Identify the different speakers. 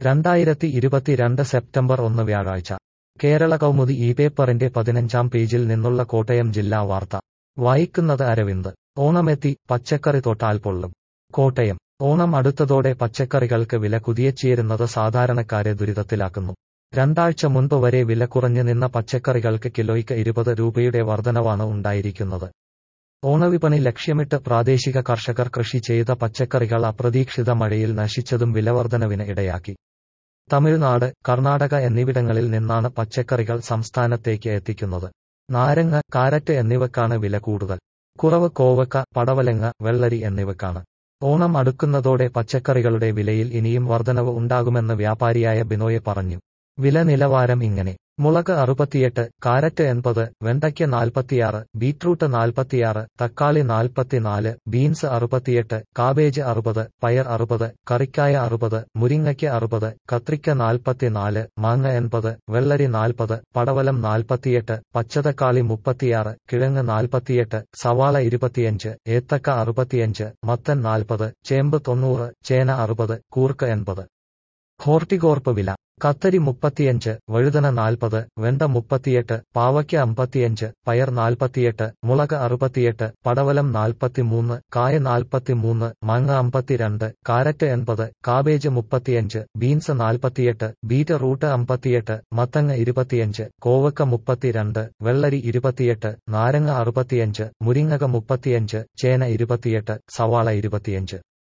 Speaker 1: രണ്ടായിരത്തി ഇരുപത്തിരണ്ട് സെപ്റ്റംബർ ഒന്ന് വ്യാഴാഴ്ച കേരള കൗമുദി ഈ പേപ്പറിന്റെ പതിനഞ്ചാം പേജിൽ നിന്നുള്ള കോട്ടയം ജില്ലാ വാർത്ത വായിക്കുന്നത് അരവിന്ദ് ഓണമെത്തി പച്ചക്കറി തൊട്ടാൽ പൊള്ളും കോട്ടയം ഓണം അടുത്തതോടെ പച്ചക്കറികൾക്ക് വില കുതിയച്ചേരുന്നത് സാധാരണക്കാരെ ദുരിതത്തിലാക്കുന്നു രണ്ടാഴ്ച മുൻപ് വരെ വില കുറഞ്ഞു നിന്ന പച്ചക്കറികൾക്ക് കിലോയ്ക്ക് ഇരുപത് രൂപയുടെ വർധനവാണ് ഉണ്ടായിരിക്കുന്നത് ഓണവിപണി ലക്ഷ്യമിട്ട് പ്രാദേശിക കർഷകർ കൃഷി ചെയ്ത പച്ചക്കറികൾ അപ്രതീക്ഷിത മഴയിൽ നശിച്ചതും വിലവർധനവിന് ഇടയാക്കി തമിഴ്നാട് കർണാടക എന്നിവിടങ്ങളിൽ നിന്നാണ് പച്ചക്കറികൾ സംസ്ഥാനത്തേക്ക് എത്തിക്കുന്നത് നാരങ്ങ കാരറ്റ് എന്നിവക്കാണ് വില കൂടുതൽ കുറവ് കോവക്ക പടവലങ്ങ വെള്ളരി എന്നിവക്കാണ് ഓണം അടുക്കുന്നതോടെ പച്ചക്കറികളുടെ വിലയിൽ ഇനിയും വർധനവ് ഉണ്ടാകുമെന്ന് വ്യാപാരിയായ ബിനോയ് പറഞ്ഞു വില നിലവാരം ഇങ്ങനെ മുളക് അറുപത്തിയെട്ട് കാരറ്റ് എൺപത് വെണ്ടയ്ക്ക് നാൽപ്പത്തിയാറ് ബീറ്റ്റൂട്ട് നാൽപ്പത്തിയാറ് തക്കാളി നാൽപ്പത്തിനാല് ബീൻസ് അറുപത്തിയെട്ട് കാബേജ് അറുപത് പയർ അറുപത് കറിക്കായ അറുപത് മുരിങ്ങയ്ക്ക് അറുപത് കത്രിക്ക നാൽപ്പത്തിനാല് മാങ്ങ എൺപത് വെള്ളരി നാൽപ്പത് പടവലം നാൽപ്പത്തിയെട്ട് പച്ചതക്കാളി മുപ്പത്തിയാറ് കിഴങ്ങ് നാൽപ്പത്തിയെട്ട് സവാള ഇരുപത്തിയഞ്ച് ഏത്തക്ക അറുപത്തിയഞ്ച് മത്തൻ നാൽപ്പത് ചേമ്പ് തൊണ്ണൂറ് ചേന അറുപത് കൂർക്ക എൺപത് ഹോർട്ടികോർപ്പ് വില കത്തരി മുപ്പത്തിയഞ്ച് വഴുതന നാൽപ്പത് വെണ്ട മുപ്പത്തിയെട്ട് പാവയ്ക്ക അമ്പത്തിയഞ്ച് പയർ നാൽപ്പത്തിയെട്ട് മുളക് അറുപത്തിയെട്ട് പടവലം നാൽപ്പത്തിമൂന്ന് കായ നാൽപ്പത്തിമൂന്ന് മാങ്ങ അമ്പത്തിരണ്ട് കാരറ്റ് എൺപത് കാബേജ് മുപ്പത്തിയഞ്ച് ബീൻസ് നാൽപ്പത്തിയെട്ട് ബീറ്റ് റൂട്ട് അമ്പത്തിയെട്ട് മത്തങ്ങ ഇരുപത്തിയഞ്ച് കോവക്ക മുപ്പത്തിരണ്ട് വെള്ളരി ഇരുപത്തിയെട്ട് നാരങ്ങ അറുപത്തിയഞ്ച് മുരിങ്ങക മുപ്പത്തിയഞ്ച് ചേന ഇരുപത്തിയെട്ട് സവാള ഇരുപത്തിയഞ്ച്